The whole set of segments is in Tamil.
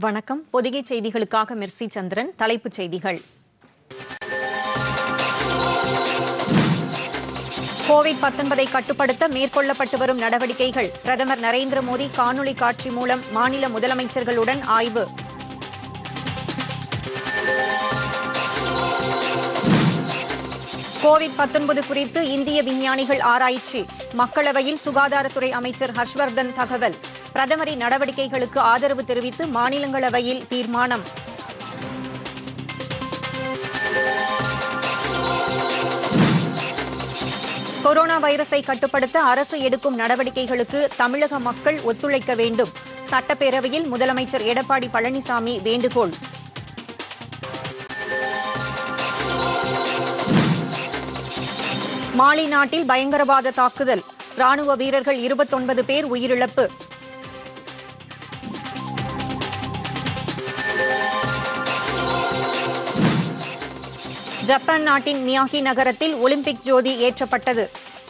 வணக்கம் பொதிகை செய்திகளுக்காக மிர்சி சந்திரன் தலைப்புச் செய்திகள் கோவிட் 19 கட்டுப்படுத்த மேற்கொள்ளப்பட்டு வரும் நடவடிக்கைகள் பிரதமர் நரேந்திர மோடி காணொலி காட்சி மூலம் மாநில முதலமைச்சர்களுடன் ஆய்வு கோவிட் 19 குறித்து இந்திய விஞ்ஞானிகள் ஆராய்ச்சி மக்களவையில் சுகாதாரத்துறை அமைச்சர் ஹர்ஷ்வர்தன் தகவல் பிரதமரின் நடவடிக்கைகளுக்கு ஆதரவு தெரிவித்து மாநிலங்களவையில் தீர்மானம் கொரோனா வைரஸை கட்டுப்படுத்த அரசு எடுக்கும் நடவடிக்கைகளுக்கு தமிழக மக்கள் ஒத்துழைக்க வேண்டும் சட்டப்பேரவையில் முதலமைச்சர் எடப்பாடி பழனிசாமி வேண்டுகோள் மாலி நாட்டில் பயங்கரவாத தாக்குதல் ராணுவ வீரர்கள் இருபத்தொன்பது பேர் உயிரிழப்பு ஜப்பான் நாட்டின் மியாகி நகரத்தில் ஒலிம்பிக் ஜோதி ஏற்றப்பட்டது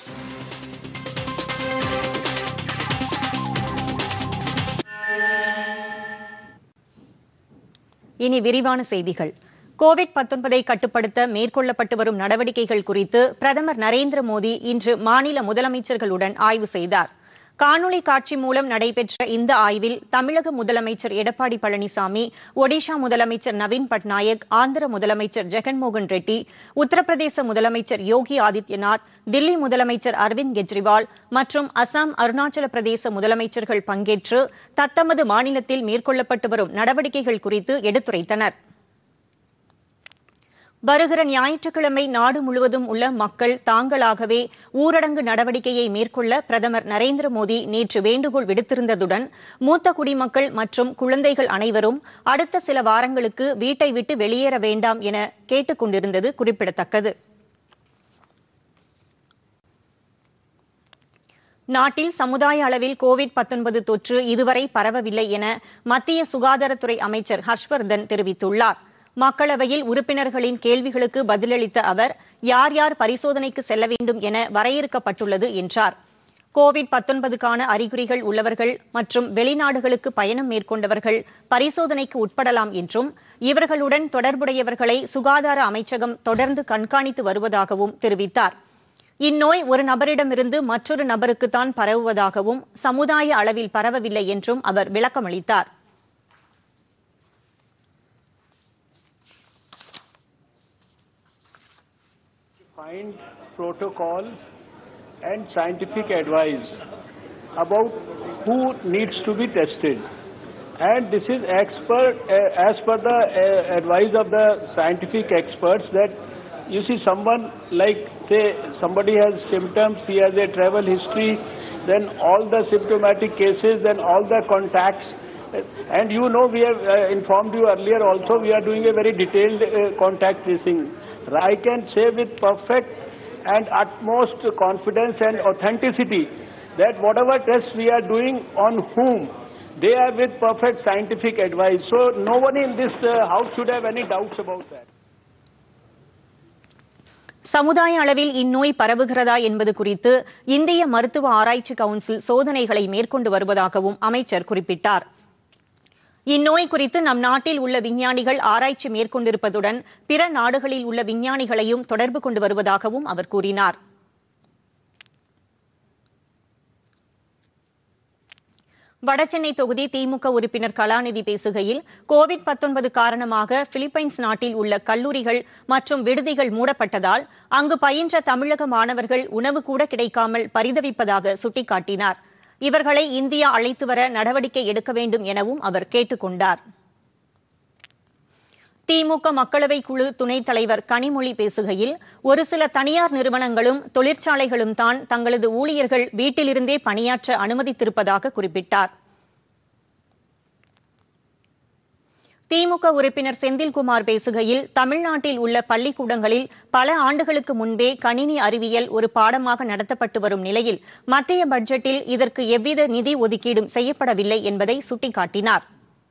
இனி விரிவான செய்திகள் கோவிட் 19 கட்டுப்படுத்த மேற்கொள்ளப்பட்டு வரும் நடவடிக்கைகள் குறித்து பிரதமர் நரேந்திர மோடி இன்று மாநில முதலமைச்சர்களுடன் ஆய்வு செய்தார் காணொலி காட்சி மூலம் நடைபெற்ற இந்த ஆய்வில் தமிழக முதலமைச்சர் எடப்பாடி பழனிசாமி ஒடிஷா முதலமைச்சர் நவீன் பட்நாயக் ஆந்திர முதலமைச்சர் ஜெகன்மோகன் ரெட்டி உத்தரப்பிரதேச முதலமைச்சர் யோகி ஆதித்யநாத் தில்லி முதலமைச்சர் அரவிந்த் கெஜ்ரிவால் மற்றும் அசாம் அருணாச்சல பிரதேச முதலமைச்சர்கள் பங்கேற்று தத்தமது மாநிலத்தில் மேற்கொள்ளப்பட்டு வரும் நடவடிக்கைகள் குறித்து எடுத்துரைத்தனர் வருகிற ஞாயிற்றுக்கிழமை நாடு முழுவதும் உள்ள மக்கள் தாங்களாகவே ஊரடங்கு நடவடிக்கையை மேற்கொள்ள பிரதமர் நரேந்திர மோடி நேற்று வேண்டுகோள் விடுத்திருந்ததுடன் மூத்த குடிமக்கள் மற்றும் குழந்தைகள் அனைவரும் அடுத்த சில வாரங்களுக்கு வீட்டை விட்டு வெளியேற வேண்டாம் என கேட்டுக் கொண்டிருந்தது குறிப்பிடத்தக்கது நாட்டில் சமுதாய அளவில் கோவிட் 19 தொற்று இதுவரை பரவவில்லை என மத்திய சுகாதாரத்துறை அமைச்சர் ஹர்ஷ்வர்தன் தெரிவித்துள்ளார் மக்களவையில் உறுப்பினர்களின் கேள்விகளுக்கு பதிலளித்த அவர் யார் யார் பரிசோதனைக்கு செல்ல வேண்டும் என வரையறுக்கப்பட்டுள்ளது என்றார் கோவிட் 19க்கான அறிகுறிகள் உள்ளவர்கள் மற்றும் வெளிநாடுகளுக்கு பயணம் மேற்கொண்டவர்கள் பரிசோதனைக்கு உட்படலாம் என்றும் இவர்களுடன் தொடர்புடையவர்களை சுகாதார அமைச்சகம் தொடர்ந்து கண்காணித்து வருவதாகவும் தெரிவித்தார் இந்நோய் ஒரு நபரிடமிருந்து மற்றொரு நபருக்குத்தான் பரவுவதாகவும் சமுதாய அளவில் பரவவில்லை என்றும் அவர் விளக்கமளித்தார் find protocol and scientific advice about who needs to be tested. And this is expert, uh, as per the uh, advice of the scientific experts that you see someone like say somebody has symptoms, he has a travel history, then all the symptomatic cases, then all the contacts. uh, And you know we have uh, informed you earlier also we are doing a very detailed uh, contact tracing. I can say with perfect and utmost confidence and authenticity that whatever tests we are doing on whom, they are with perfect scientific advice. So no one in this uh, house should have any doubts about that. சமுதாய அளவில் இந்நோய் பரவுகிறதா என்பது குறித்து இந்திய மருத்துவ ஆராய்ச்சி கவுன்சில் சோதனைகளை மேற்கொண்டு வருவதாகவும் அமைச்சர் குறிப்பிட்டார் இந்நோய் குறித்து நம் நாட்டில் உள்ள விஞ்ஞானிகள் ஆராய்ச்சி மேற்கொண்டிருப்பதுடன் பிற நாடுகளில் உள்ள விஞ்ஞானிகளையும் தொடர்பு கொண்டு வருவதாகவும் அவர் கூறினார் வடசென்னை தொகுதி திமுக உறுப்பினர் கலாநிதி பேசுகையில் கோவிட் 19 காரணமாக பிலிப்பைன்ஸ் நாட்டில் உள்ள கல்லூரிகள் மற்றும் விடுதிகள் மூடப்பட்டதால் அங்கு பயின்ற தமிழக மாணவர்கள் உணவு கூட கிடைக்காமல் பரிதவிப்பதாக சுட்டிக்காட்டினார் இவர்களை இந்தியா அழைத்து வர நடவடிக்கை எடுக்க வேண்டும் எனவும் அவர் கேட்டுக் கொண்டார் திமுக மக்களவை குழு துணைத் தலைவர் கனிமொழி பேசுகையில் ஒரு சில தனியார் நிறுவனங்களும் தொழிற்சாலைகளும் தான் தங்களது ஊழியர்கள் வீட்டிலிருந்தே பணியாற்ற அனுமதித்திருப்பதாக குறிப்பிட்டார் திமுக உறுப்பினர் செந்தில்குமார் பேசுகையில் தமிழ்நாட்டில் உள்ள பள்ளிக்கூடங்களில் பல ஆண்டுகளுக்கு முன்பே கணினி அறிவியல் ஒரு பாடமாக நடத்தப்பட்டு வரும் நிலையில் மத்திய பட்ஜெட்டில் இதற்கு எவ்வித நிதி ஒதுக்கீடும் செய்யப்படவில்லை என்பதை சுட்டிக்காட்டினார்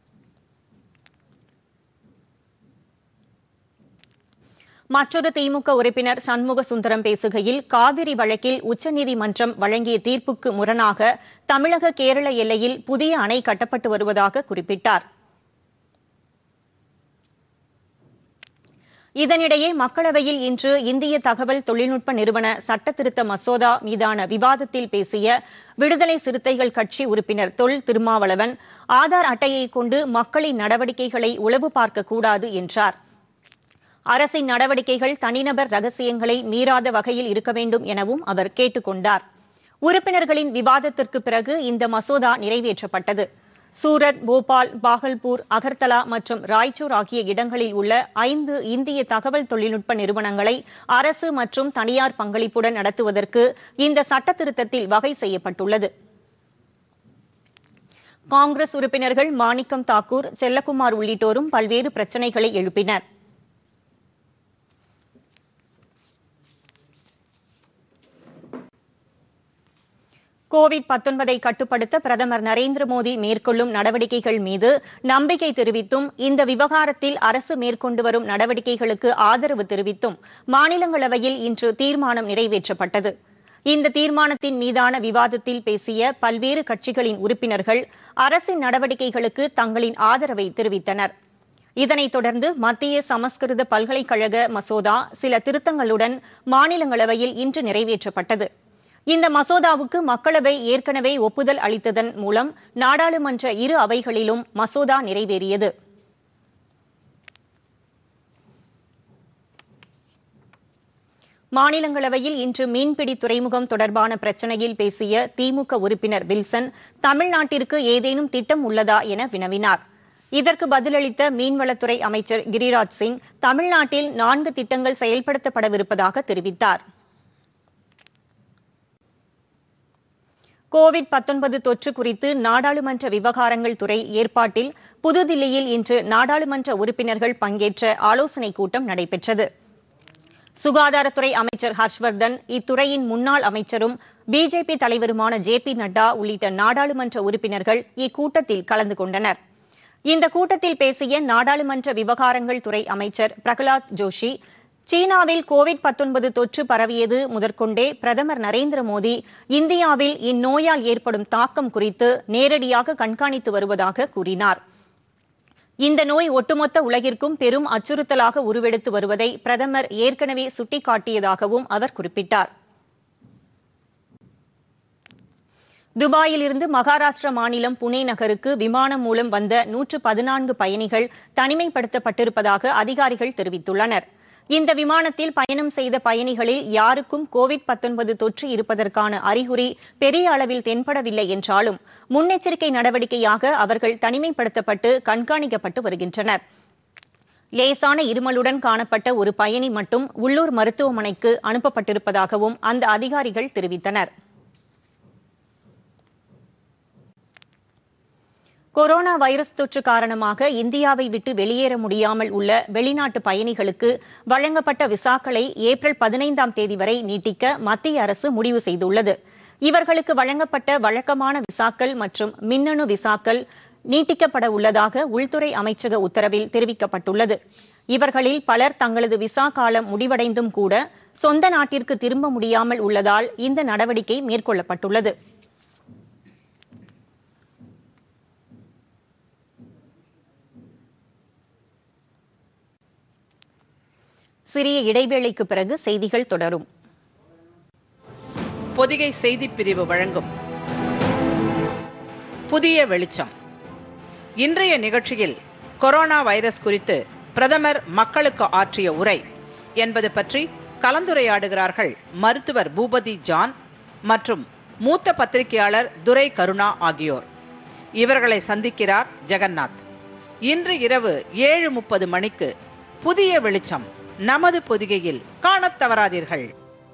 மற்றொரு திமுக உறுப்பினர் சண்முக சுந்தரம் பேசுகையில் காவிரி வழக்கில் உச்சநீதிமன்றம் வழங்கிய தீர்ப்புக்கு முரணாக தமிழக கேரள எல்லையில் புதிய அணை கட்டப்பட்டு வருவதாக குறிப்பிட்டார் இதனிடையே மக்களவையில் இன்று இந்திய தகவல் தொழில்நுட்ப நிறுவன சட்ட திருத்த மசோதா மீதான விவாதத்தில் பேசிய விடுதலை சிறுத்தைகள் கட்சி உறுப்பினர் தொல் திருமாவளவன் ஆதார் அட்டையை கொண்டு மக்களின் நடவடிக்கைகளை உளவு பார்க்கக்கூடாது என்றார் அரசின் நடவடிக்கைகள் தனிநபர் ரகசியங்களை மீறாத வகையில் இருக்க வேண்டும் எனவும் அவர் கேட்டுக் கொண்டார் உறுப்பினர்களின் விவாதத்திற்கு பிறகு இந்த மசோதா நிறைவேற்றப்பட்டது சூரத் போபால் பாகல்பூர் அகர்தலா மற்றும் ராய்ச்சூர் ஆகிய இடங்களில் உள்ள ஐந்து இந்திய தகவல் தொழில்நுட்ப நிறுவனங்களை அரசு மற்றும் தனியார் பங்களிப்புடன் நடத்துவதற்கு இந்த சட்ட திருத்தத்தில் வகை செய்யப்பட்டுள்ளது காங்கிரஸ் உறுப்பினர்கள் மாணிக்கம் தாக்கூர் செல்லக்குமார் உள்ளிட்டோரும் பல்வேறு பிரச்சினைகளை எழுப்பினர் கோவிட் பத்தொன்பதை கட்டுப்படுத்த பிரதமர் நரேந்திர மோடி மேற்கொள்ளும் நடவடிக்கைகள் மீது நம்பிக்கை தெரிவித்தும் இந்த விவகாரத்தில் அரசு மேற்கொண்டு வரும் நடவடிக்கைகளுக்கு ஆதரவு தெரிவித்தும் மாநிலங்களவையில் இன்று தீர்மானம் நிறைவேற்றப்பட்டது இந்த தீர்மானத்தின் மீதான விவாதத்தில் பேசிய பல்வேறு கட்சிகளின் உறுப்பினர்கள் அரசின் நடவடிக்கைகளுக்கு தங்களின் ஆதரவை தெரிவித்தனர் இதனைத் தொடர்ந்து மத்திய சமஸ்கிருத பல்கலைக்கழக மசோதா சில திருத்தங்களுடன் மாநிலங்களவையில் இன்று நிறைவேற்றப்பட்டது இந்த மசோதாவுக்கு மக்களவை ஏற்கனவே ஒப்புதல் அளித்ததன் மூலம் நாடாளுமன்ற இரு அவைகளிலும் மசோதா நிறைவேறியது மாநிலங்களவையில் இன்று மீன்பிடி துறைமுகம் தொடர்பான பிரச்சினையில் பேசிய திமுக உறுப்பினர் வில்சன் தமிழ்நாட்டிற்கு ஏதேனும் திட்டம் உள்ளதா என வினவினார் இதற்கு பதிலளித்த மீன்வளத்துறை அமைச்சர் கிரிராஜ் சிங் தமிழ்நாட்டில் நான்கு திட்டங்கள் செயல்படுத்தப்படவிருப்பதாக தெரிவித்தார் கோவிட் பத்தொன்பது தொற்று குறித்து நாடாளுமன்ற விவகாரங்கள் துறை ஏற்பாட்டில் புதுதில்லியில் இன்று நாடாளுமன்ற உறுப்பினர்கள் பங்கேற்ற ஆலோசனைக் கூட்டம் நடைபெற்றது சுகாதாரத்துறை அமைச்சர் ஹர்ஷ்வர்தன் இத்துறையின் முன்னாள் அமைச்சரும் பிஜேபி தலைவருமான ஜே பி நட்டா உள்ளிட்ட நாடாளுமன்ற உறுப்பினர்கள் இக்கூட்டத்தில் கலந்து கொண்டனர் இந்த கூட்டத்தில் பேசிய நாடாளுமன்ற விவகாரங்கள் துறை அமைச்சர் பிரகலாத் ஜோஷி சீனாவில் கோவிட் பத்தொன்பது தொற்று பரவியது முதற்கொண்டே பிரதமர் நரேந்திர மோடி இந்தியாவில் இந்நோயால் ஏற்படும் தாக்கம் குறித்து நேரடியாக கண்காணித்து வருவதாக கூறினார் இந்த நோய் ஒட்டுமொத்த உலகிற்கும் பெரும் அச்சுறுத்தலாக உருவெடுத்து வருவதை பிரதமர் ஏற்கனவே சுட்டிக்காட்டியதாகவும் அவர் குறிப்பிட்டார் துபாயிலிருந்து மகாராஷ்டிரா மாநிலம் புனே நகருக்கு விமானம் மூலம் வந்த நூற்று பதினான்கு பயணிகள் தனிமைப்படுத்தப்பட்டிருப்பதாக அதிகாரிகள் தெரிவித்துள்ளனர் இந்த விமானத்தில் பயணம் செய்த பயணிகளில் யாருக்கும் கோவிட் பத்தொன்பது தொற்று இருப்பதற்கான அறிகுறி பெரிய அளவில் தென்படவில்லை என்றாலும் முன்னெச்சரிக்கை நடவடிக்கையாக அவர்கள் தனிமைப்படுத்தப்பட்டு கண்காணிக்கப்பட்டு வருகின்றனர் லேசான இருமலுடன் காணப்பட்ட ஒரு பயணி மட்டும் உள்ளூர் மருத்துவமனைக்கு அனுப்பப்பட்டிருப்பதாகவும் அந்த அதிகாரிகள் தெரிவித்தனர் கொரோனா வைரஸ் தொற்று காரணமாக இந்தியாவை விட்டு வெளியேற முடியாமல் உள்ள வெளிநாட்டு பயணிகளுக்கு வழங்கப்பட்ட விசாக்களை ஏப்ரல் பதினைந்தாம் தேதி வரை நீட்டிக்க மத்திய அரசு முடிவு செய்துள்ளது இவர்களுக்கு வழங்கப்பட்ட வழக்கமான விசாக்கள் மற்றும் மின்னணு விசாக்கள் நீட்டிக்கப்பட உள்ளதாக உள்துறை அமைச்சக உத்தரவில் தெரிவிக்கப்பட்டுள்ளது இவர்களில் பலர் தங்களது விசா காலம் முடிவடைந்தும் கூட சொந்த நாட்டிற்கு திரும்ப முடியாமல் உள்ளதால் இந்த நடவடிக்கை மேற்கொள்ளப்பட்டுள்ளது சிறிய இடைவேளைக்கு பிறகு செய்திகள் தொடரும் பொதிகை செய்திப் பிரிவு வழங்கும் புதிய வெளிச்சம் இன்றைய நிகழ்ச்சியில் கொரோனா வைரஸ் குறித்து பிரதமர் மக்களுக்கு ஆற்றிய உரை என்பது பற்றி கலந்துரையாடுகிறார்கள் மருத்துவர் பூபதி ஜான் மற்றும் மூத்த பத்திரிகையாளர் துரை கருணா ஆகியோர் இவர்களை சந்திக்கிறார் ஜெகநாத் இன்று இரவு ஏழு முப்பது மணிக்கு புதிய வெளிச்சம் நமது பொதிகையில் காணத் தவறாதீர்கள்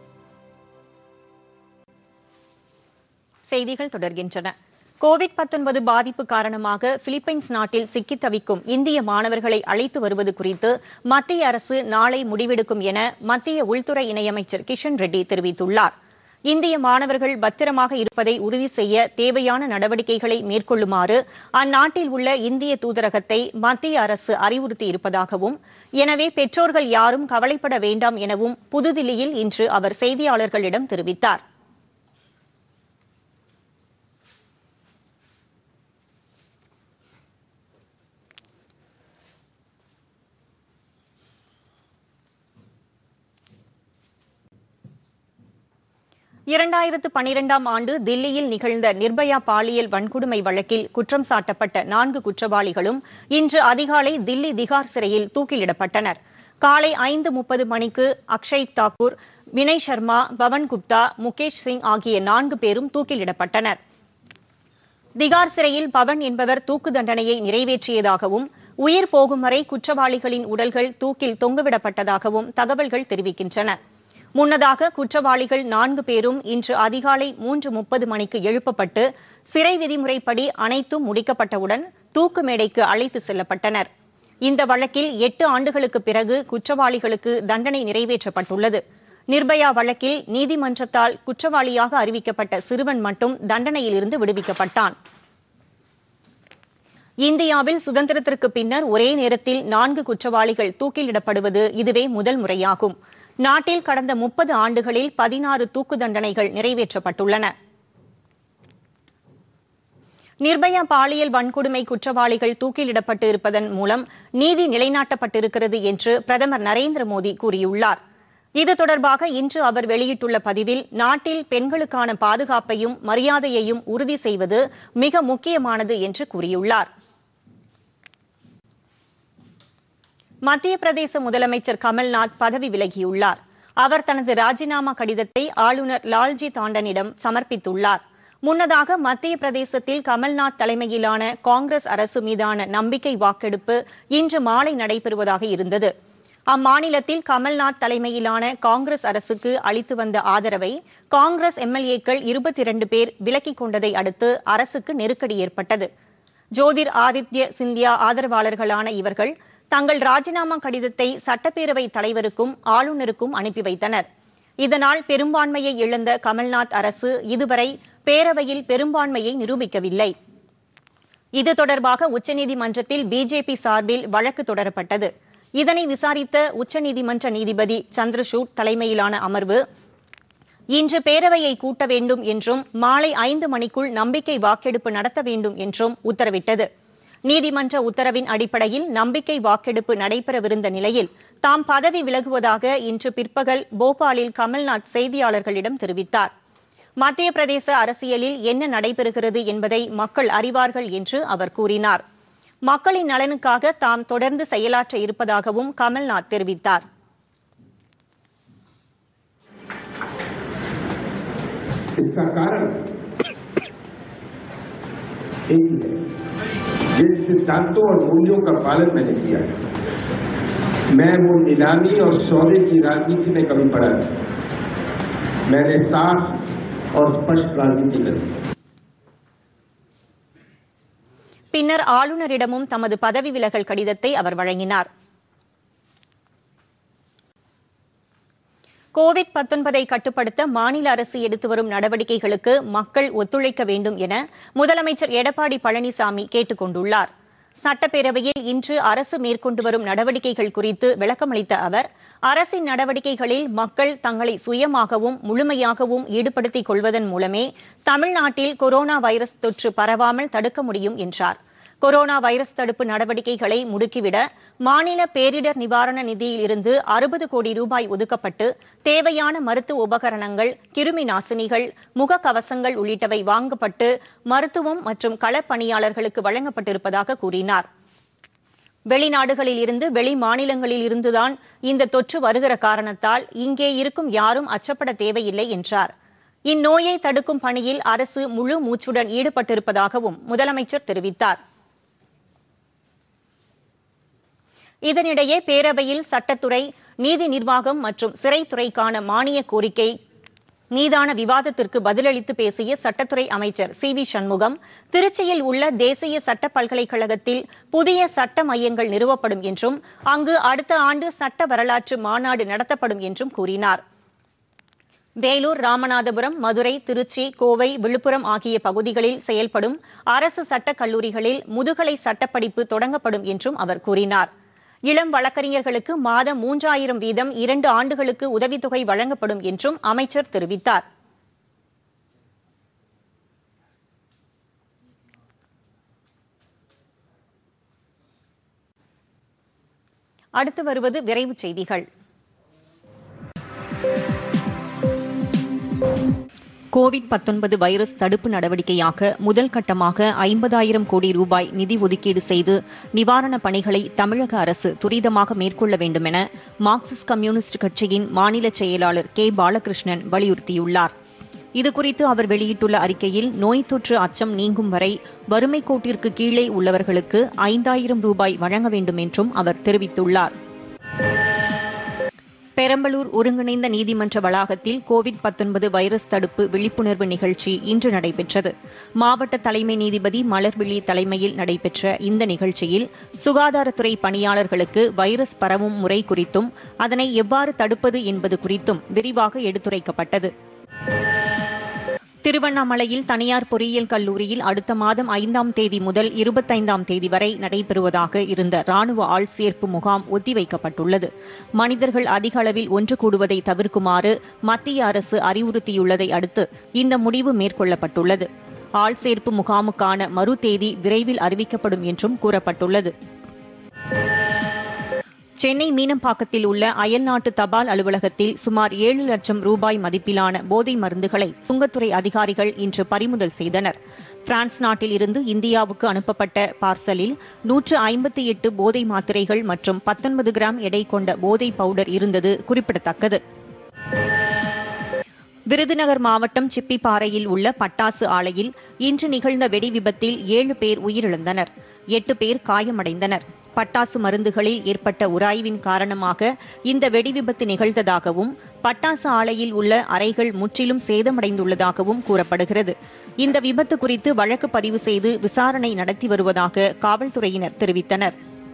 செய்திகள் தொடர்கின்றன கோவிட் 19 பாதிப்பு காரணமாக பிலிப்பைன்ஸ் நாட்டில் சிக்கித் தவிக்கும் இந்திய மாணவர்களை அழைத்து வருவது குறித்து மத்திய அரசு நாளை முடிவெடுக்கும் என மத்திய உள்துறை இணையமைச்சர் கிஷன் ரெட்டி தெரிவித்துள்ளார் இந்திய மாணவர்கள் பத்திரமாக இருப்பதை உறுதி செய்ய தேவையான நடவடிக்கைகளை மேற்கொள்ளுமாறு அந்நாட்டில் உள்ள இந்திய தூதரகத்தை மத்திய அரசு அறிவுறுத்தியிருப்பதாகவும் எனவே பெற்றோர்கள் யாரும் கவலைப்பட வேண்டாம் எனவும் புதுதில்லியில் இன்று அவர் செய்தியாளர்களிடம் தெரிவித்தார் இரண்டாயிரத்து பனிரெண்டாம் ஆண்டு தில்லியில் நிகழ்ந்த நிர்பயா பாலியல் வன்கொடுமை வழக்கில் குற்றம் சாட்டப்பட்ட நான்கு குற்றவாளிகளும் இன்று அதிகாலை தில்லி திகார் சிறையில் தூக்கிலிடப்பட்டனர் காலை ஐந்து முப்பது மணிக்கு அக்ஷய் தாக்கூர் வினய் சர்மா பவன் குப்தா முகேஷ் சிங் ஆகிய நான்கு பேரும் தூக்கிலிடப்பட்டனர் திகார் சிறையில் பவன் என்பவர் தூக்கு தண்டனையை நிறைவேற்றியதாகவும் உயிர் போகும் வரை குற்றவாளிகளின் உடல்கள் தூக்கில் தொங்கவிடப்பட்டதாகவும் தகவல்கள் தெரிவிக்கின்றன முன்னதாக குற்றவாளிகள் நான்கு பேரும் இன்று அதிகாலை மூன்று முப்பது மணிக்கு எழுப்பப்பட்டு சிறை விதிமுறைப்படி அனைத்தும் முடிக்கப்பட்டவுடன் தூக்கு மேடைக்கு அழைத்து செல்லப்பட்டனர் இந்த வழக்கில் எட்டு ஆண்டுகளுக்கு பிறகு குற்றவாளிகளுக்கு தண்டனை நிறைவேற்றப்பட்டுள்ளது நிர்பயா வழக்கில் நீதிமன்றத்தால் குற்றவாளியாக அறிவிக்கப்பட்ட சிறுவன் மட்டும் தண்டனையிலிருந்து விடுவிக்கப்பட்டான் இந்தியாவில் சுதந்திரத்திற்கு பின்னர் ஒரே நேரத்தில் நான்கு குற்றவாளிகள் தூக்கிலிடப்படுவது இதுவே முதல் முறையாகும் நாட்டில் கடந்த முப்பது ஆண்டுகளில் பதினாறு தூக்கு தண்டனைகள் நிறைவேற்றப்பட்டுள்ளன நிர்பயா பாலியல் வன்கொடுமை குற்றவாளிகள் தூக்கிலிடப்பட்டு இருப்பதன் மூலம் நீதி நிலைநாட்டப்பட்டிருக்கிறது என்று பிரதமர் நரேந்திர மோடி கூறியுள்ளார் இது தொடர்பாக இன்று அவர் வெளியிட்டுள்ள பதிவில் நாட்டில் பெண்களுக்கான பாதுகாப்பையும் மரியாதையையும் உறுதி செய்வது மிக முக்கியமானது என்று கூறியுள்ளார் மத்திய பிரதேச முதலமைச்சர் கமல்நாத் பதவி விலகியுள்ளார் அவர் தனது ராஜினாமா கடிதத்தை ஆளுநர் லால்ஜி தாண்டனிடம் சமர்ப்பித்துள்ளார் முன்னதாக மத்திய பிரதேசத்தில் கமல்நாத் தலைமையிலான காங்கிரஸ் அரசு மீதான நம்பிக்கை வாக்கெடுப்பு இன்று மாலை நடைபெறுவதாக இருந்தது அம்மாநிலத்தில் கமல்நாத் தலைமையிலான காங்கிரஸ் அரசுக்கு அளித்து வந்த ஆதரவை காங்கிரஸ் எம்எல்ஏக்கள் இருபத்தி இரண்டு பேர் விலக்கிக் கொண்டதை அடுத்து அரசுக்கு நெருக்கடி ஏற்பட்டது ஜோதிர் ஆதித்ய சிந்தியா ஆதரவாளர்களான இவர்கள் தங்கள் ராஜினாமா கடிதத்தை சட்டப்பேரவை தலைவருக்கும் ஆளுநருக்கும் அனுப்பி வைத்தனர் இதனால் பெரும்பான்மையை இழந்த கமல்நாத் அரசு இதுவரை பேரவையில் பெரும்பான்மையை நிரூபிக்கவில்லை இது தொடர்பாக உச்சநீதிமன்றத்தில் பிஜேபி சார்பில் வழக்கு தொடரப்பட்டது இதனை விசாரித்த உச்சநீதிமன்ற நீதிபதி சந்திரசூட் தலைமையிலான அமர்வு இன்று பேரவையை கூட்ட வேண்டும் என்றும் மாலை ஐந்து மணிக்குள் நம்பிக்கை வாக்கெடுப்பு நடத்த வேண்டும் என்றும் உத்தரவிட்டது நீதிமன்ற உத்தரவின் அடிப்படையில் நம்பிக்கை வாக்கெடுப்பு நடைபெறவிருந்த நிலையில் தாம் பதவி விலகுவதாக இன்று பிற்பகல் போபாலில் கமல்நாத் செய்தியாளர்களிடம் தெரிவித்தார் மத்திய பிரதேச அரசியலில் என்ன நடைபெறுகிறது என்பதை மக்கள் அறிவார்கள் என்று அவர் கூறினார் மக்களின் நலனுக்காக தாம் தொடர்ந்து செயலாற்ற இருப்பதாகவும் கமல்நாத் தெரிவித்தார் इसका कारण एक ही है जिन सिद्धांतों और मूल्यों का पालन मैंने किया है मैं वो नीलामी और सौदे की राजनीति में कभी पड़ा नहीं मैंने साफ और स्पष्ट राजनीति करी பின்னர் ஆளுநரிடமும் தமது பதவி விலகல் கடிதத்தை அவர் வழங்கினார் கோவிட் 19 கட்டுப்படுத்த மாநில அரசு எடுத்து வரும் நடவடிக்கைகளுக்கு மக்கள் ஒத்துழைக்க வேண்டும் என முதலமைச்சர் எடப்பாடி பழனிசாமி கேட்டுக் கொண்டுள்ளார் சட்டப்பேரவையில் இன்று அரசு மேற்கொண்டு வரும் நடவடிக்கைகள் குறித்து விளக்கமளித்த அவர் அரசின் நடவடிக்கைகளில் மக்கள் தங்களை சுயமாகவும் முழுமையாகவும் ஈடுபடுத்திக் கொள்வதன் மூலமே தமிழ்நாட்டில் கொரோனா வைரஸ் தொற்று பரவாமல் தடுக்க முடியும் என்றார் கொரோனா வைரஸ் தடுப்பு நடவடிக்கைகளை முடுக்கிவிட மாநில பேரிடர் நிவாரண நிதியில் இருந்து அறுபது கோடி ரூபாய் ஒதுக்கப்பட்டு தேவையான மருத்துவ உபகரணங்கள் கிருமி நாசினிகள் முகக்கவசங்கள் உள்ளிட்டவை வாங்கப்பட்டு மருத்துவம் மற்றும் களப்பணியாளர்களுக்கு வழங்கப்பட்டிருப்பதாக கூறினார் வெளிநாடுகளில் இருந்து வெளி மாநிலங்களில் இருந்துதான் இந்த தொற்று வருகிற காரணத்தால் இங்கே இருக்கும் யாரும் அச்சப்பட தேவையில்லை என்றார் இந்நோயை தடுக்கும் பணியில் அரசு முழு மூச்சுடன் ஈடுபட்டிருப்பதாகவும் முதலமைச்சர் தெரிவித்தார் இதனிடையே பேரவையில் சட்டத்துறை நீதி நிர்வாகம் மற்றும் சிறைத்துறைக்கான மானிய கோரிக்கை மீதான விவாதத்திற்கு பதிலளித்து பேசிய சட்டத்துறை அமைச்சர் சி வி சண்முகம் திருச்சியில் உள்ள தேசிய சட்ட பல்கலைக்கழகத்தில் புதிய சட்ட மையங்கள் நிறுவப்படும் என்றும் அங்கு அடுத்த ஆண்டு சட்ட வரலாற்று மாநாடு நடத்தப்படும் என்றும் கூறினார் வேலூர் ராமநாதபுரம் மதுரை திருச்சி கோவை விழுப்புரம் ஆகிய பகுதிகளில் செயல்படும் அரசு சட்டக் கல்லூரிகளில் முதுகலை சட்டப்படிப்பு தொடங்கப்படும் என்றும் அவர் கூறினார் இளம் வழக்கறிஞர்களுக்கு மாதம் மூன்றாயிரம் வீதம் இரண்டு ஆண்டுகளுக்கு உதவித்தொகை வழங்கப்படும் என்றும் அமைச்சர் தெரிவித்தார் அடுத்து வருவது விரைவுச் செய்திகள் கோவிட் 19 வைரஸ் தடுப்பு நடவடிக்கையாக முதல் கட்டமாக ஐம்பதாயிரம் கோடி ரூபாய் நிதி ஒதுக்கீடு செய்து நிவாரணப் பணிகளை தமிழக அரசு துரிதமாக மேற்கொள்ள வேண்டும் என மார்க்சிஸ்ட் கம்யூனிஸ்ட் கட்சியின் மாநில செயலாளர் கே பாலகிருஷ்ணன் வலியுறுத்தியுள்ளார் இதுகுறித்து அவர் வெளியிட்டுள்ள அறிக்கையில் நோய் தொற்று அச்சம் நீங்கும் வரை வறுமை கோட்டிற்கு கீழே உள்ளவர்களுக்கு ஐந்தாயிரம் ரூபாய் வழங்க வேண்டும் என்றும் அவர் தெரிவித்துள்ளார் பெரம்பலூர் ஒருங்கிணைந்த நீதிமன்ற வளாகத்தில் கோவிட் 19 வைரஸ் தடுப்பு விழிப்புணர்வு நிகழ்ச்சி இன்று நடைபெற்றது மாவட்ட தலைமை நீதிபதி மலர்விழி தலைமையில் நடைபெற்ற இந்த நிகழ்ச்சியில் சுகாதாரத்துறை பணியாளர்களுக்கு வைரஸ் பரவும் முறை குறித்தும் அதனை எவ்வாறு தடுப்பது என்பது குறித்தும் விரிவாக எடுத்துரைக்கப்பட்டது திருவண்ணாமலையில் தனியார் பொறியியல் கல்லூரியில் அடுத்த மாதம் ஐந்தாம் தேதி முதல் இருபத்தைந்தாம் தேதி வரை நடைபெறுவதாக இருந்த ராணுவ ஆள் சேர்ப்பு முகாம் ஒத்திவைக்கப்பட்டுள்ளது மனிதர்கள் அதிக அளவில் ஒன்று கூடுவதை தவிர்க்குமாறு மத்திய அரசு அறிவுறுத்தியுள்ளதை அடுத்து இந்த முடிவு மேற்கொள்ளப்பட்டுள்ளது ஆள் சேர்ப்பு முகாமுக்கான மறு தேதி விரைவில் அறிவிக்கப்படும் என்றும் கூறப்பட்டுள்ளது சென்னை மீனம்பாக்கத்தில் உள்ள அயல்நாட்டு தபால் அலுவலகத்தில் சுமார் ஏழு லட்சம் ரூபாய் மதிப்பிலான போதை மருந்துகளை சுங்கத்துறை அதிகாரிகள் இன்று பறிமுதல் செய்தனர் பிரான்ஸ் நாட்டில் இருந்து இந்தியாவுக்கு அனுப்பப்பட்ட பார்சலில் நூற்று ஐம்பத்தி எட்டு போதை மாத்திரைகள் மற்றும் பத்தொன்பது கிராம் எடை கொண்ட போதை பவுடர் இருந்தது குறிப்பிடத்தக்கது விருதுநகர் மாவட்டம் சிப்பிப்பாறையில் உள்ள பட்டாசு ஆலையில் இன்று நிகழ்ந்த வெடி விபத்தில் ஏழு பேர் உயிரிழந்தனர் எட்டு பேர் காயமடைந்தனர் பட்டாசு மருந்துகளில் ஏற்பட்ட உராய்வின் காரணமாக இந்த வெடி விபத்து நிகழ்ந்ததாகவும் பட்டாசு ஆலையில் உள்ள அறைகள் முற்றிலும் சேதமடைந்துள்ளதாகவும் கூறப்படுகிறது இந்த விபத்து குறித்து வழக்கு பதிவு செய்து விசாரணை நடத்தி வருவதாக காவல்துறையினர் தெரிவித்தனர்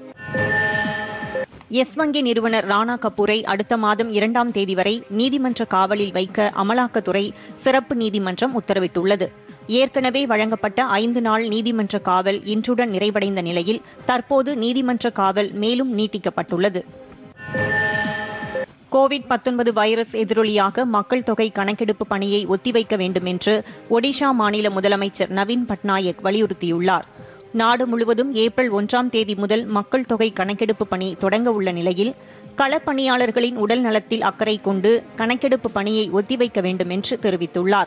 எஸ் வங்கி நிறுவனர் ராணா கபூரை அடுத்த மாதம் இரண்டாம் தேதி வரை நீதிமன்ற காவலில் வைக்க அமலாக்கத்துறை சிறப்பு நீதிமன்றம் உத்தரவிட்டுள்ளது ஏற்கனவே வழங்கப்பட்ட ஐந்து நாள் நீதிமன்ற காவல் இன்றுடன் நிறைவடைந்த நிலையில் தற்போது நீதிமன்ற காவல் மேலும் நீட்டிக்கப்பட்டுள்ளது கோவிட் 19 வைரஸ் எதிரொலியாக மக்கள் தொகை கணக்கெடுப்பு பணியை ஒத்திவைக்க வேண்டும் என்று ஒடிஷா மாநில முதலமைச்சர் நவீன் பட்நாயக் வலியுறுத்தியுள்ளார் நாடு முழுவதும் ஏப்ரல் ஒன்றாம் தேதி முதல் மக்கள் தொகை கணக்கெடுப்பு பணி தொடங்க உள்ள நிலையில் களப்பணியாளர்களின் உடல் நலத்தில் அக்கறை கொண்டு கணக்கெடுப்பு பணியை ஒத்திவைக்க வேண்டும் என்று தெரிவித்துள்ளார்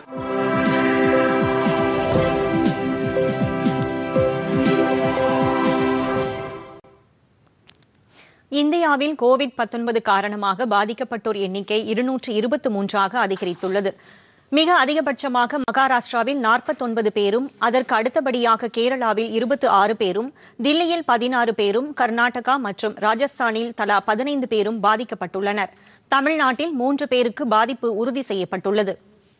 இந்தியாவில் கோவிட் 19 காரணமாக பாதிக்கப்பட்டோர் எண்ணிக்கை இருநூற்று இருபத்தி மூன்றாக அதிகரித்துள்ளது மிக அதிகபட்சமாக மகாராஷ்டிராவில் 49 பேரும் அதற்கு அடுத்தபடியாக கேரளாவில் இருபத்தி ஆறு பேரும் தில்லியில் பதினாறு பேரும் கர்நாடகா மற்றும் ராஜஸ்தானில் தலா பதினைந்து பேரும் பாதிக்கப்பட்டுள்ளனர் தமிழ்நாட்டில் மூன்று பேருக்கு பாதிப்பு உறுதி செய்யப்பட்டுள்ளது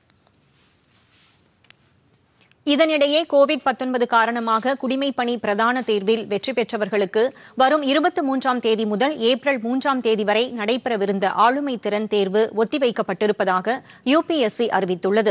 இதனிடையே கோவிட் 19 காரணமாக குடிமைப்பணி பிரதான தேர்வில் வெற்றி பெற்றவர்களுக்கு வரும் இருபத்தி மூன்றாம் தேதி முதல் ஏப்ரல் மூன்றாம் தேதி வரை நடைபெறவிருந்த ஆளுமை திறன் தேர்வு ஒத்திவைக்கப்பட்டிருப்பதாக யுபிஎஸ்சி அறிவித்துள்ளது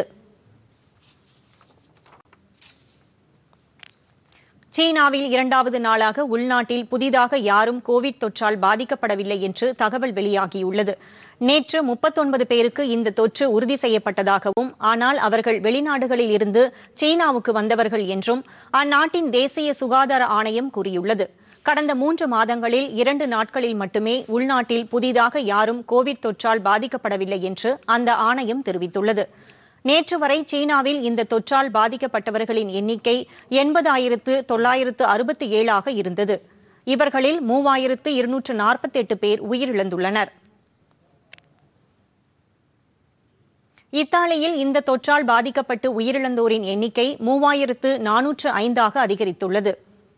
சீனாவில் இரண்டாவது நாளாக உள்நாட்டில் புதிதாக யாரும் கோவிட் தொற்றால் பாதிக்கப்படவில்லை என்று தகவல் வெளியாகியுள்ளது நேற்று முப்பத்தொன்பது பேருக்கு இந்த தொற்று உறுதி செய்யப்பட்டதாகவும் ஆனால் அவர்கள் வெளிநாடுகளில் இருந்து சீனாவுக்கு வந்தவர்கள் என்றும் அந்நாட்டின் தேசிய சுகாதார ஆணையம் கூறியுள்ளது கடந்த மூன்று மாதங்களில் இரண்டு நாட்களில் மட்டுமே உள்நாட்டில் புதிதாக யாரும் கோவிட் தொற்றால் பாதிக்கப்படவில்லை என்று அந்த ஆணையம் தெரிவித்துள்ளது நேற்று வரை சீனாவில் இந்த தொற்றால் பாதிக்கப்பட்டவர்களின் எண்ணிக்கை எண்பதாயிரத்து தொள்ளாயிரத்து அறுபத்தி ஏழாக இருந்தது இவர்களில் மூவாயிரத்து இருநூற்று நாற்பத்தி எட்டு பேர் உயிரிழந்துள்ளனர் இத்தாலியில் இந்த தொற்றால் பாதிக்கப்பட்டு உயிரிழந்தோரின் எண்ணிக்கை மூவாயிரத்து நானூற்று ஐந்தாக அதிகரித்துள்ளது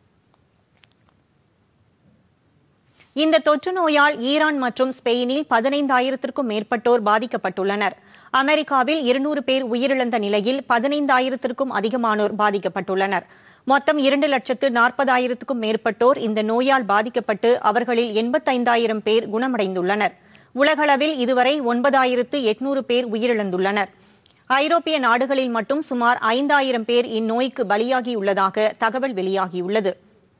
இந்த தொற்று நோயால் ஈரான் மற்றும் ஸ்பெயினில் பதினைந்தாயிரத்திற்கும் மேற்பட்டோர் பாதிக்கப்பட்டுள்ளனர் அமெரிக்காவில் இருநூறு பேர் உயிரிழந்த நிலையில் பதினைந்தாயிரத்திற்கும் அதிகமானோர் பாதிக்கப்பட்டுள்ளனர் மொத்தம் இரண்டு லட்சத்து நாற்பதாயிரத்துக்கும் மேற்பட்டோர் இந்த நோயால் பாதிக்கப்பட்டு அவர்களில் எண்பத்தைந்தாயிரம் பேர் குணமடைந்துள்ளனர் உலகளவில் இதுவரை ஒன்பதாயிரத்து எட்நூறு பேர் உயிரிழந்துள்ளனர் ஐரோப்பிய நாடுகளில் மட்டும் சுமார் ஐந்தாயிரம் பேர் இந்நோய்க்கு பலியாகியுள்ளதாக தகவல் வெளியாகியுள்ளது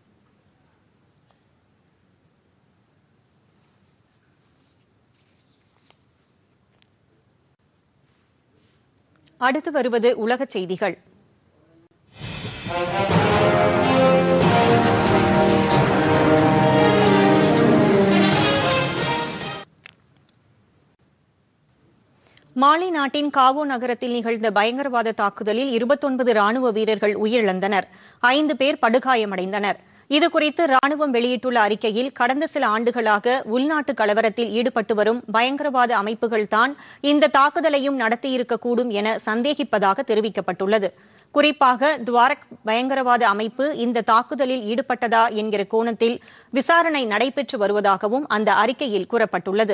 அடுத்து வருவது உலகச் செய்திகள் மாலி நாட்டின் காவோ நகரத்தில் நிகழ்ந்த பயங்கரவாத தாக்குதலில் இருபத்தொன்பது ராணுவ வீரர்கள் உயிரிழந்தனர் ஐந்து பேர் படுகாயமடைந்தனர் இதுகுறித்து ராணுவம் வெளியிட்டுள்ள அறிக்கையில் கடந்த சில ஆண்டுகளாக உள்நாட்டு கலவரத்தில் ஈடுபட்டு வரும் பயங்கரவாத அமைப்புகள்தான் இந்த தாக்குதலையும் நடத்தியிருக்கக்கூடும் என சந்தேகிப்பதாக தெரிவிக்கப்பட்டுள்ளது குறிப்பாக துவாரக் பயங்கரவாத அமைப்பு இந்த தாக்குதலில் ஈடுபட்டதா என்கிற கோணத்தில் விசாரணை நடைபெற்று வருவதாகவும் அந்த அறிக்கையில் கூறப்பட்டுள்ளது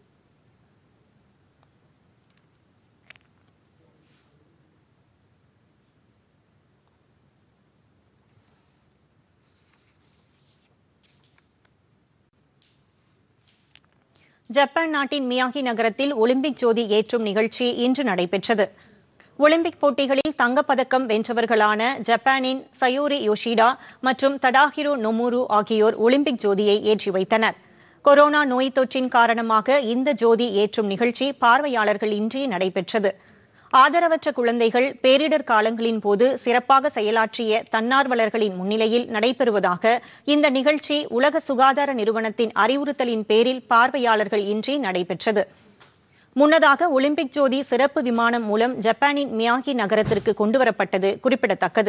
ஜப்பான் நாட்டின் மியாகி நகரத்தில் ஒலிம்பிக் ஜோதி ஏற்றும் நிகழ்ச்சி இன்று நடைபெற்றது ஒலிம்பிக் போட்டிகளில் தங்கப்பதக்கம் வென்றவர்களான ஜப்பானின் சயோரி யோஷிடா மற்றும் தடாஹிரோ நொமுரு ஆகியோர் ஒலிம்பிக் ஜோதியை ஏற்றி வைத்தனர் கொரோனா நோய் தொற்றின் காரணமாக இந்த ஜோதி ஏற்றும் நிகழ்ச்சி பார்வையாளர்கள் இன்றி நடைபெற்றது ஆதரவற்ற குழந்தைகள் பேரிடர் காலங்களின் போது சிறப்பாக செயலாற்றிய தன்னார்வலர்களின் முன்னிலையில் நடைபெறுவதாக இந்த நிகழ்ச்சி உலக சுகாதார நிறுவனத்தின் அறிவுறுத்தலின் பேரில் பார்வையாளர்கள் இன்றி நடைபெற்றது முன்னதாக ஒலிம்பிக் ஜோதி சிறப்பு விமானம் மூலம் ஜப்பானின் மியாகி நகரத்திற்கு கொண்டுவரப்பட்டது குறிப்பிடத்தக்கது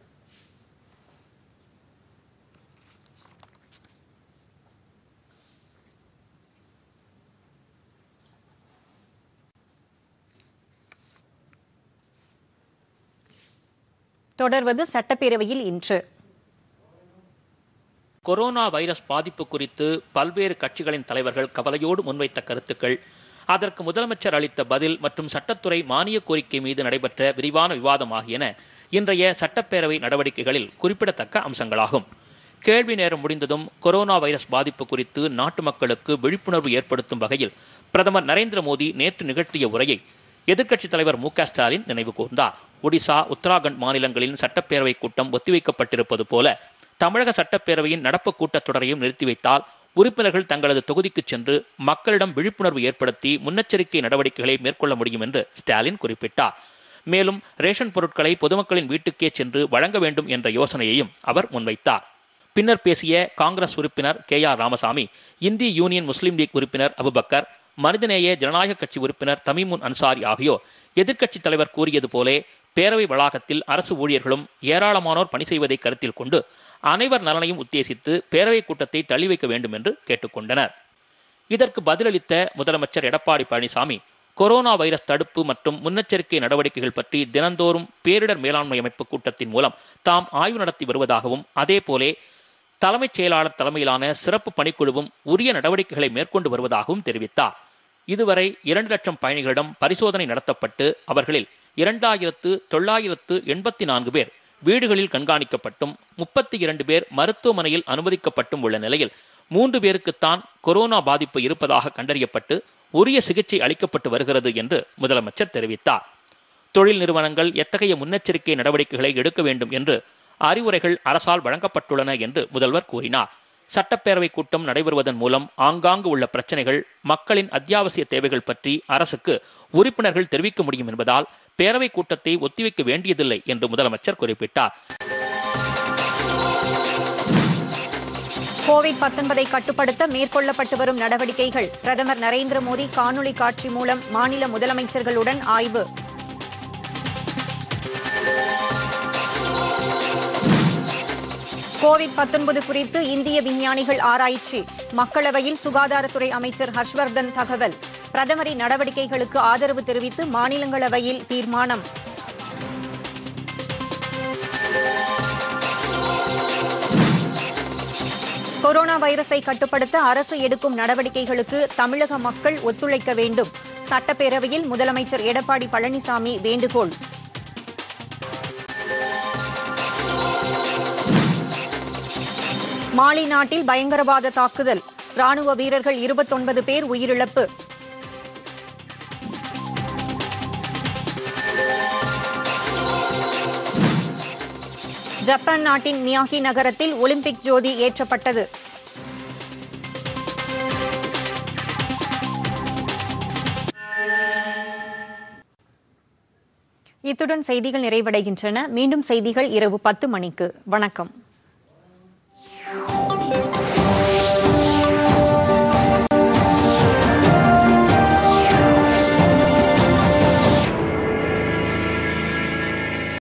தொடர்வது சட்டப்பேரவையில் இன்று கொரோனா வைரஸ் பாதிப்பு குறித்து பல்வேறு கட்சிகளின் தலைவர்கள் கவலையோடு முன்வைத்த கருத்துக்கள் அதற்கு முதலமைச்சர் அளித்த பதில் மற்றும் சட்டத்துறை மானிய கோரிக்கை மீது நடைபெற்ற விரிவான விவாதம் ஆகியன இன்றைய சட்டப்பேரவை நடவடிக்கைகளில் குறிப்பிடத்தக்க அம்சங்களாகும் கேள்வி நேரம் முடிந்ததும் கொரோனா வைரஸ் பாதிப்பு குறித்து நாட்டு மக்களுக்கு விழிப்புணர்வு ஏற்படுத்தும் வகையில் பிரதமர் நரேந்திர மோடி நேற்று நிகழ்த்திய உரையை எதிர்க்கட்சித் தலைவர் மு க ஸ்டாலின் நினைவு கூர்ந்தார் ஒடிசா உத்தராகண்ட் மாநிலங்களின் சட்டப்பேரவை கூட்டம் ஒத்திவைக்கப்பட்டிருப்பது போல தமிழக சட்டப்பேரவையின் நடப்பு கூட்டத்தொடரையும் நிறுத்தி வைத்தால் உறுப்பினர்கள் தங்களது தொகுதிக்கு சென்று மக்களிடம் விழிப்புணர்வு ஏற்படுத்தி முன்னெச்சரிக்கை நடவடிக்கைகளை மேற்கொள்ள முடியும் என்று ஸ்டாலின் குறிப்பிட்டார் மேலும் ரேஷன் பொருட்களை பொதுமக்களின் வீட்டுக்கே சென்று வழங்க வேண்டும் என்ற யோசனையையும் அவர் முன்வைத்தார் பின்னர் பேசிய காங்கிரஸ் உறுப்பினர் கே ஆர் ராமசாமி இந்திய யூனியன் முஸ்லீம் லீக் உறுப்பினர் அபுபக்கர் மனிதநேய ஜனநாயக கட்சி உறுப்பினர் தமிமுன் அன்சாரி ஆகியோர் எதிர்க்கட்சித் தலைவர் கூறியது போலே பேரவை வளாகத்தில் அரசு ஊழியர்களும் ஏராளமானோர் பணி செய்வதை கருத்தில் கொண்டு அனைவர் நலனையும் உத்தேசித்து பேரவை கூட்டத்தை தள்ளி வைக்க வேண்டும் என்று கேட்டுக்கொண்டனர் இதற்கு பதிலளித்த முதலமைச்சர் எடப்பாடி பழனிசாமி கொரோனா வைரஸ் தடுப்பு மற்றும் முன்னெச்சரிக்கை நடவடிக்கைகள் பற்றி தினந்தோறும் பேரிடர் மேலாண்மை அமைப்பு கூட்டத்தின் மூலம் தாம் ஆய்வு நடத்தி வருவதாகவும் அதேபோலே தலைமைச் செயலாளர் தலைமையிலான சிறப்பு பணிக்குழுவும் உரிய நடவடிக்கைகளை மேற்கொண்டு வருவதாகவும் தெரிவித்தார் இதுவரை இரண்டு லட்சம் பயணிகளிடம் பரிசோதனை நடத்தப்பட்டு அவர்களில் இரண்டாயிரத்து தொள்ளாயிரத்து எண்பத்தி நான்கு பேர் வீடுகளில் கண்காணிக்கப்பட்டும் முப்பத்தி இரண்டு பேர் மருத்துவமனையில் அனுமதிக்கப்பட்டும் உள்ள நிலையில் மூன்று பேருக்குத்தான் கொரோனா பாதிப்பு இருப்பதாக கண்டறியப்பட்டு உரிய சிகிச்சை அளிக்கப்பட்டு வருகிறது என்று முதலமைச்சர் தெரிவித்தார் தொழில் நிறுவனங்கள் எத்தகைய முன்னெச்சரிக்கை நடவடிக்கைகளை எடுக்க வேண்டும் என்று அறிவுரைகள் அரசால் வழங்கப்பட்டுள்ளன என்று முதல்வர் கூறினார் சட்டப்பேரவை கூட்டம் நடைபெறுவதன் மூலம் ஆங்காங்கு உள்ள பிரச்சனைகள் மக்களின் அத்தியாவசிய தேவைகள் பற்றி அரசுக்கு உறுப்பினர்கள் தெரிவிக்க முடியும் என்பதால் பேரவை கூட்டத்தை ஒத்திவைக்க வேண்டியதில்லை என்று முதலமைச்சர் குறிப்பிட்டார் கோவிட் 19 கட்டுப்படுத்த மேற்கொள்ளப்பட்டு வரும் நடவடிக்கைகள் பிரதமர் நரேந்திர மோடி காணொலி காட்சி மூலம் மாநில முதலமைச்சர்களுடன் ஆய்வு கோவிட் 19 குறித்து இந்திய விஞ்ஞானிகள் ஆராய்ச்சி மக்களவையில் சுகாதாரத்துறை அமைச்சர் ஹர்ஷ்வர்தன் தகவல் பிரதமரின் நடவடிக்கைகளுக்கு ஆதரவு தெரிவித்து மாநிலங்களவையில் தீர்மானம் கொரோனா வைரஸை கட்டுப்படுத்த அரசு எடுக்கும் நடவடிக்கைகளுக்கு தமிழக மக்கள் ஒத்துழைக்க வேண்டும் சட்டப்பேரவையில் முதலமைச்சர் எடப்பாடி பழனிசாமி வேண்டுகோள் மாலி நாட்டில் பயங்கரவாத தாக்குதல் ராணுவ வீரர்கள் இருபத்தொன்பது பேர் உயிரிழப்பு ஜப்பான் நாட்டின் மியாகி நகரத்தில் ஒலிம்பிக் ஜோதி ஏற்றப்பட்டது இத்துடன் செய்திகள் நிறைவடைகின்றன மீண்டும் செய்திகள் இரவு பத்து மணிக்கு வணக்கம்